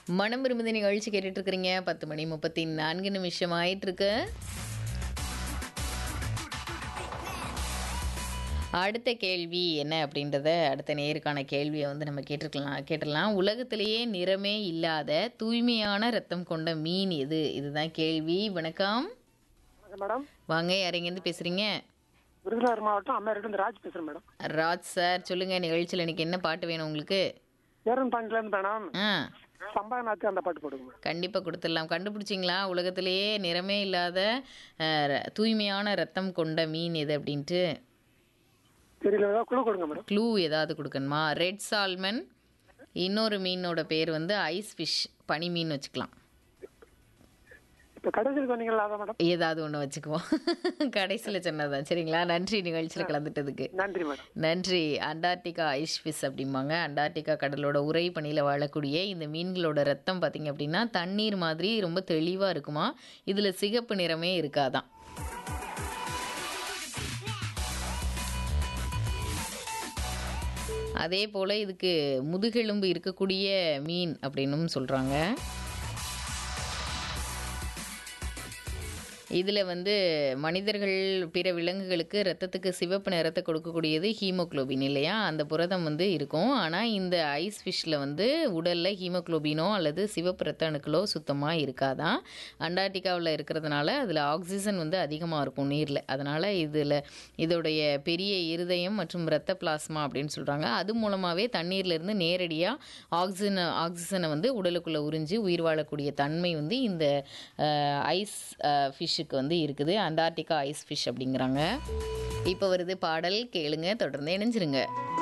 மனம் விரும்புத நிகழ்ச்சி கேட்டுட்டு இருக்கிறீங்க பத்து மணி முப்பத்தி நான்கு நிமிஷம் ஆயிட்டு இருக்கு அடுத்த கேள்வி என்ன அப்படின்றத அடுத்த நேருக்கான கேள்வியை வந்து நம்ம கேட்டிருக்கலாம் கேட்டுடலாம் உலகத்திலேயே நிறமே இல்லாத தூய்மையான ரத்தம் கொண்ட மீன் எது இதுதான் கேள்வி வணக்கம் வணக்கம் மேடம் வாங்க யாரெங்கேருந்து பேசுறீங்க விருதுநகர் மாவட்டம் அம்மையார்கிட்ட ராஜ் பேசுறேன் மேடம் ராஜ் சார் சொல்லுங்க நிகழ்ச்சியில் இன்னைக்கு என்ன பாட்டு வேணும் உங்களுக்கு ஏரன் பாண்டில இருந்து மேடம் ஆ சம்பாநாத்து அந்த பாட்டு போடுங்க மேடம் கண்டிப்பாக கொடுத்துடலாம் கண்டுபிடிச்சிங்களா உலகத்திலேயே நிறமே இல்லாத அஹ், ர- தூய்மையான ரத்தம் கொண்ட மீன் எது அப்படின்ட்டு தெரியல ஏதாவது குழு கொடுங்க மேடம் க்ளூ ஏதாவது கொடுக்கணுமா ரெட் சால்மன் இன்னொரு மீனோட பேர் வந்து ஐஸ் ஃபிஷ் பனி மீன் வச்சுக்கலாம் இப்ப கடைசியில் சொன்னீங்களா அதான் மேடம் ஏதாவது ஒன்று வச்சுக்குவோம் கடைசியில் சொன்னதான் சரிங்களா நன்றி நிகழ்ச்சியில் கலந்துட்டதுக்கு நன்றி மேடம் நன்றி அண்டார்டிகா ஐஸ் ஃபிஷ் அப்படிம்பாங்க அண்டார்டிகா கடலோட உறை பனியில் வாழக்கூடிய இந்த மீன்களோட ரத்தம் பார்த்தீங்க அப்படின்னா தண்ணீர் மாதிரி ரொம்ப தெளிவாக இருக்குமா இதில் சிகப்பு நிறமே இருக்காதான் அதே போல் இதுக்கு முதுகெலும்பு இருக்கக்கூடிய மீன் அப்படின்னும் சொல்கிறாங்க இதில் வந்து மனிதர்கள் பிற விலங்குகளுக்கு ரத்தத்துக்கு சிவப்பு நிறத்தை கொடுக்கக்கூடியது ஹீமோகுளோபின் இல்லையா அந்த புரதம் வந்து இருக்கும் ஆனால் இந்த ஐஸ் ஃபிஷ்ஷில் வந்து உடலில் ஹீமோகுளோபினோ அல்லது சிவப்பு ரத்த அணுக்களோ சுத்தமாக இருக்காதான் அண்டார்டிகாவில் இருக்கிறதுனால அதில் ஆக்சிஜன் வந்து அதிகமாக இருக்கும் நீரில் அதனால் இதில் இதோடைய பெரிய இருதயம் மற்றும் இரத்த பிளாஸ்மா அப்படின்னு சொல்கிறாங்க அது மூலமாகவே தண்ணீர்லேருந்து நேரடியாக ஆக்சிஜன் ஆக்சிஜனை வந்து உடலுக்குள்ளே உறிஞ்சி உயிர் வாழக்கூடிய தன்மை வந்து இந்த ஐஸ் ஃபிஷ்ஷுக்கு வந்து இருக்குது அண்டார்டிகா ஐஸ் ஃபிஷ் அப்படிங்கிறாங்க இப்போ வருது பாடல் கேளுங்க தொடர்ந்து இணைஞ்சிருங்க